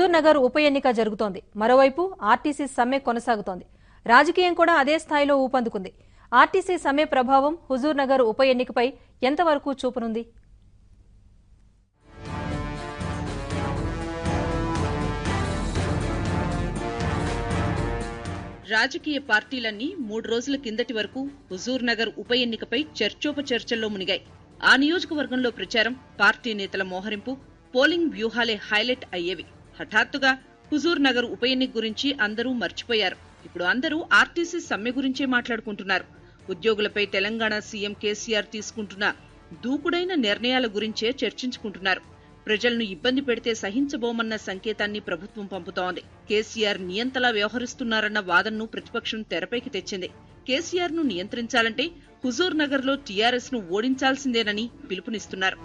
హుజూర్ నగర్ ఉప ఎన్నిక జరుగుతోంది మరోవైపు ఆర్టీసీ సమ్మె కొనసాగుతోంది రాజకీయం కూడా అదే స్థాయిలో ఊపందుకుంది ఆర్టీసీ సమ్మె ప్రభావం హుజూర్ నగర్ ఉప ఎన్నికపై ఎంతవరకు చూపనుంది రాజకీయ పార్టీలన్నీ మూడు రోజుల కిందటి వరకు హుజూర్ నగర్ ఉప ఎన్నికపై చర్చోపచర్చల్లో మునిగాయి ఆ నియోజకవర్గంలో ప్రచారం పార్టీ నేతల మోహరింపు పోలింగ్ వ్యూహాలే హైలైట్ అయ్యేవి హఠాత్తుగా హుజూర్ నగర్ ఉప ఎన్నిక గురించి అందరూ మర్చిపోయారు ఇప్పుడు అందరూ ఆర్టీసీ సమ్మె గురించే మాట్లాడుకుంటున్నారు ఉద్యోగులపై తెలంగాణ సీఎం కేసీఆర్ తీసుకుంటున్న దూకుడైన నిర్ణయాల గురించే చర్చించుకుంటున్నారు ప్రజలను ఇబ్బంది పెడితే సహించబోమన్న సంకేతాన్ని ప్రభుత్వం పంపుతోంది కేసీఆర్ నియంతలా వ్యవహరిస్తున్నారన్న వాదనను ప్రతిపక్షం తెరపైకి తెచ్చింది కేసీఆర్ ను నియంత్రించాలంటే హుజూర్ నగర్ లో టీఆర్ఎస్ ను ఓడించాల్సిందేనని పిలుపునిస్తున్నారు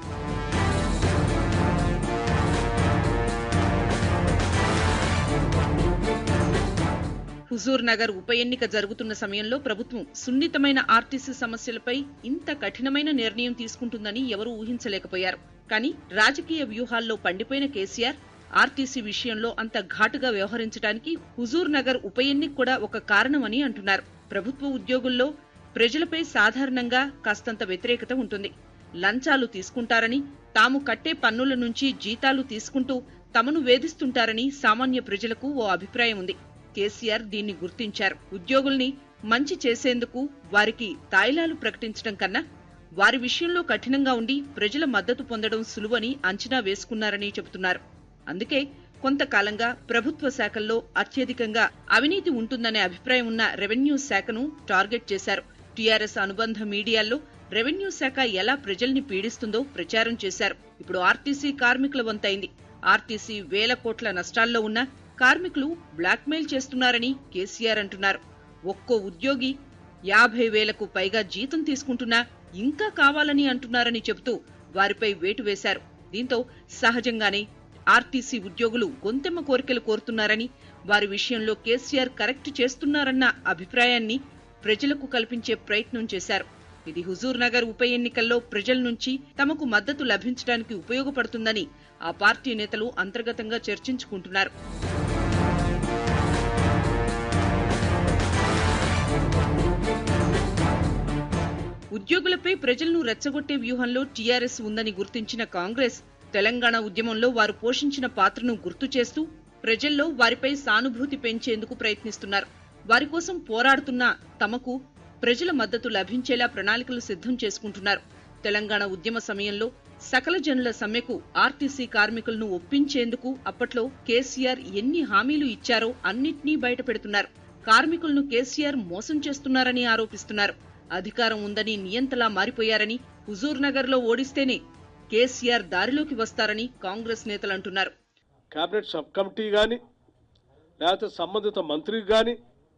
హుజూర్ నగర్ ఉప ఎన్నిక జరుగుతున్న సమయంలో ప్రభుత్వం సున్నితమైన ఆర్టీసీ సమస్యలపై ఇంత కఠినమైన నిర్ణయం తీసుకుంటుందని ఎవరూ ఊహించలేకపోయారు కానీ రాజకీయ వ్యూహాల్లో పండిపోయిన కేసీఆర్ ఆర్టీసీ విషయంలో అంత ఘాటుగా వ్యవహరించడానికి హుజూర్ నగర్ ఉప ఎన్నిక కూడా ఒక కారణమని అంటున్నారు ప్రభుత్వ ఉద్యోగుల్లో ప్రజలపై సాధారణంగా కాస్తంత వ్యతిరేకత ఉంటుంది లంచాలు తీసుకుంటారని తాము కట్టే పన్నుల నుంచి జీతాలు తీసుకుంటూ తమను వేధిస్తుంటారని సామాన్య ప్రజలకు ఓ అభిప్రాయం ఉంది కేసీఆర్ దీన్ని గుర్తించారు ఉద్యోగుల్ని మంచి చేసేందుకు వారికి తాయిలాలు ప్రకటించడం కన్నా వారి విషయంలో కఠినంగా ఉండి ప్రజల మద్దతు పొందడం సులువని అంచనా వేసుకున్నారని చెబుతున్నారు అందుకే కొంతకాలంగా ప్రభుత్వ శాఖల్లో అత్యధికంగా అవినీతి ఉంటుందనే అభిప్రాయం ఉన్న రెవెన్యూ శాఖను టార్గెట్ చేశారు టీఆర్ఎస్ అనుబంధ మీడియాల్లో రెవెన్యూ శాఖ ఎలా ప్రజల్ని పీడిస్తుందో ప్రచారం చేశారు ఇప్పుడు ఆర్టీసీ కార్మికుల వంతైంది ఆర్టీసీ వేల కోట్ల నష్టాల్లో ఉన్న కార్మికులు బ్లాక్మెయిల్ చేస్తున్నారని కేసీఆర్ అంటున్నారు ఒక్కో ఉద్యోగి యాభై వేలకు పైగా జీతం తీసుకుంటున్నా ఇంకా కావాలని అంటున్నారని చెబుతూ వారిపై వేటు వేశారు దీంతో సహజంగానే ఆర్టీసీ ఉద్యోగులు గొంతెమ్మ కోరికలు కోరుతున్నారని వారి విషయంలో కేసీఆర్ కరెక్ట్ చేస్తున్నారన్న అభిప్రాయాన్ని ప్రజలకు కల్పించే ప్రయత్నం చేశారు ఇది హుజూర్ నగర్ ఉప ఎన్నికల్లో ప్రజల నుంచి తమకు మద్దతు లభించడానికి ఉపయోగపడుతుందని ఆ పార్టీ నేతలు అంతర్గతంగా చర్చించుకుంటున్నారు ఉద్యోగులపై ప్రజలను రెచ్చగొట్టే వ్యూహంలో టీఆర్ఎస్ ఉందని గుర్తించిన కాంగ్రెస్ తెలంగాణ ఉద్యమంలో వారు పోషించిన పాత్రను గుర్తు చేస్తూ ప్రజల్లో వారిపై సానుభూతి పెంచేందుకు ప్రయత్నిస్తున్నారు వారి కోసం పోరాడుతున్న తమకు ప్రజల మద్దతు లభించేలా ప్రణాళికలు సిద్ధం చేసుకుంటున్నారు తెలంగాణ ఉద్యమ సమయంలో సకల జనుల సమ్మెకు ఆర్టీసీ కార్మికులను ఒప్పించేందుకు అప్పట్లో కేసీఆర్ ఎన్ని హామీలు ఇచ్చారో అన్నింటినీ బయటపెడుతున్నారు కార్మికులను కేసీఆర్ మోసం చేస్తున్నారని ఆరోపిస్తున్నారు అధికారం ఉందని నియంతలా మారిపోయారని హుజూర్ నగర్ లో ఓడిస్తేనే కేసీఆర్ దారిలోకి వస్తారని కాంగ్రెస్ నేతలు అంటున్నారు కేబినెట్ సబ్ కమిటీ కానీ లేకపోతే సంబంధిత మంత్రికి కానీ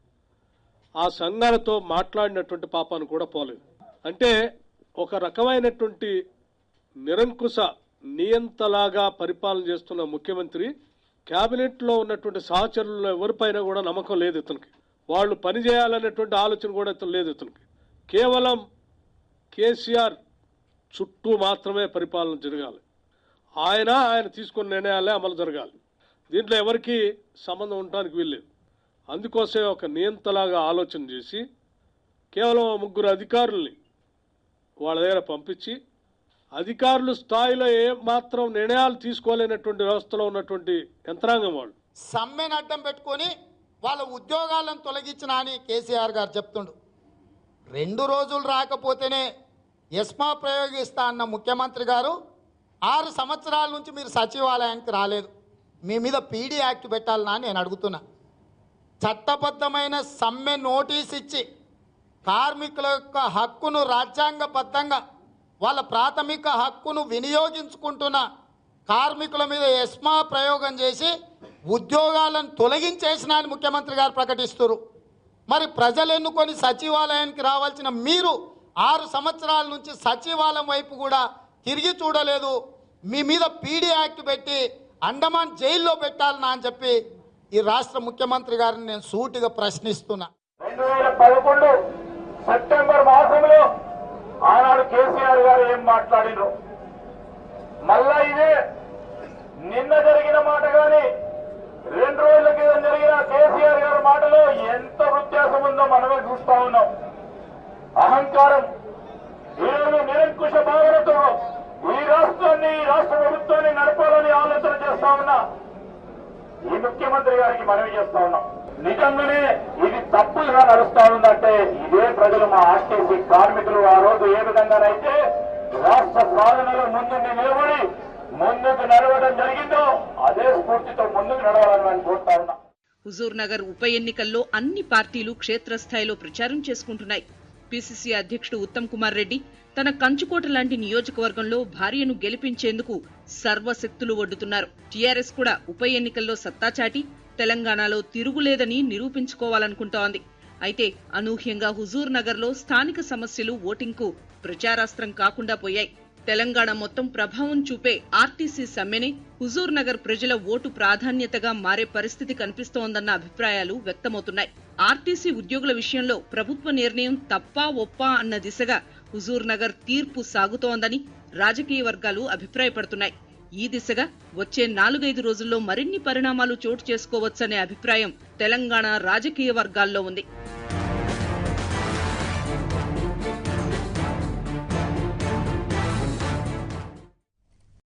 ఆ సంఘాలతో మాట్లాడినటువంటి పాపాను కూడా పోలేదు అంటే ఒక రకమైనటువంటి నిరంకుశ నియంతలాగా పరిపాలన చేస్తున్న ముఖ్యమంత్రి కేబినెట్లో ఉన్నటువంటి సహచరులు ఎవరిపైన కూడా నమ్మకం లేదు ఇతనికి వాళ్ళు పని చేయాలనేటువంటి ఆలోచన కూడా ఇతను లేదు ఇతనికి కేవలం కేసీఆర్ చుట్టూ మాత్రమే పరిపాలన జరగాలి ఆయన ఆయన తీసుకున్న నిర్ణయాలే అమలు జరగాలి దీంట్లో ఎవరికి సంబంధం ఉండడానికి వీల్లేదు అందుకోసమే ఒక నియంతలాగా ఆలోచన చేసి కేవలం ముగ్గురు అధికారుల్ని వాళ్ళ దగ్గర పంపించి అధికారులు స్థాయిలో ఏ మాత్రం నిర్ణయాలు తీసుకోలేనటువంటి వ్యవస్థలో ఉన్నటువంటి యంత్రాంగం వాళ్ళు సమ్మెను అడ్డం పెట్టుకొని వాళ్ళ ఉద్యోగాలను తొలగించిన అని కేసీఆర్ గారు చెప్తుండు రెండు రోజులు రాకపోతేనే ఎస్మా ప్రయోగిస్తా అన్న ముఖ్యమంత్రి గారు ఆరు సంవత్సరాల నుంచి మీరు సచివాలయానికి రాలేదు మీ మీద పీడీ యాక్ట్ పెట్టాలని అని నేను అడుగుతున్నా చట్టబద్ధమైన సమ్మె నోటీస్ ఇచ్చి కార్మికుల యొక్క హక్కును రాజ్యాంగబద్ధంగా వాళ్ళ ప్రాథమిక హక్కును వినియోగించుకుంటున్న కార్మికుల మీద ఎస్మా ప్రయోగం చేసి ఉద్యోగాలను తొలగించేసిన అని ముఖ్యమంత్రి గారు ప్రకటిస్తున్నారు మరి ప్రజలు ఎన్నుకొని సచివాలయానికి రావాల్సిన మీరు ఆరు సంవత్సరాల నుంచి సచివాలయం వైపు కూడా తిరిగి చూడలేదు మీ మీద పీడీ యాక్ట్ పెట్టి అండమాన్ జైల్లో పెట్టాలనా అని చెప్పి ఈ రాష్ట్ర ముఖ్యమంత్రి గారిని నేను సూటిగా ప్రశ్నిస్తున్నా రెండు వేల పదకొండు సెప్టెంబర్ మాసంలో ఆనాడు కేసీఆర్ గారు ఏం మాట్లాడినరు మళ్ళా ఇదే నిన్న జరిగిన మాట గాని ఈ ముఖ్యమంత్రి గారికి మనవి చేస్తా ఉన్నాం నిజంగానే ఇది తప్పులుగా నడుస్తా ఉందంటే ఇదే ప్రజలు మా ఆర్టీసీ కార్మికులు ఆ రోజు ఏ విధంగానైతే రాష్ట్ర సాధనలో ముందుండి నిలబడి ముందుకు నడవడం జరిగిందో అదే స్ఫూర్తితో ముందుకు నడవాలని నేను కోరుతా ఉన్నా హుజూర్ నగర్ ఉప ఎన్నికల్లో అన్ని పార్టీలు క్షేత్రస్థాయిలో ప్రచారం చేసుకుంటున్నాయి పిసిసి అధ్యక్షుడు ఉత్తమ్ కుమార్ రెడ్డి తన కంచుకోట లాంటి నియోజకవర్గంలో భార్యను గెలిపించేందుకు సర్వశక్తులు ఒడ్డుతున్నారు టీఆర్ఎస్ కూడా ఉప ఎన్నికల్లో సత్తా చాటి తెలంగాణలో తిరుగులేదని నిరూపించుకోవాలనుకుంటోంది అయితే అనూహ్యంగా హుజూర్ నగర్లో స్థానిక సమస్యలు ఓటింగ్కు ప్రచారాస్త్రం కాకుండా పోయాయి తెలంగాణ మొత్తం ప్రభావం చూపే ఆర్టీసీ సమ్మెనే హుజూర్ నగర్ ప్రజల ఓటు ప్రాధాన్యతగా మారే పరిస్థితి కనిపిస్తోందన్న అభిప్రాయాలు వ్యక్తమవుతున్నాయి ఆర్టీసీ ఉద్యోగుల విషయంలో ప్రభుత్వ నిర్ణయం తప్పా ఒప్పా అన్న దిశగా హుజూర్ నగర్ తీర్పు సాగుతోందని రాజకీయ వర్గాలు అభిప్రాయపడుతున్నాయి ఈ దిశగా వచ్చే నాలుగైదు రోజుల్లో మరిన్ని పరిణామాలు చోటు చేసుకోవచ్చనే అభిప్రాయం తెలంగాణ రాజకీయ వర్గాల్లో ఉంది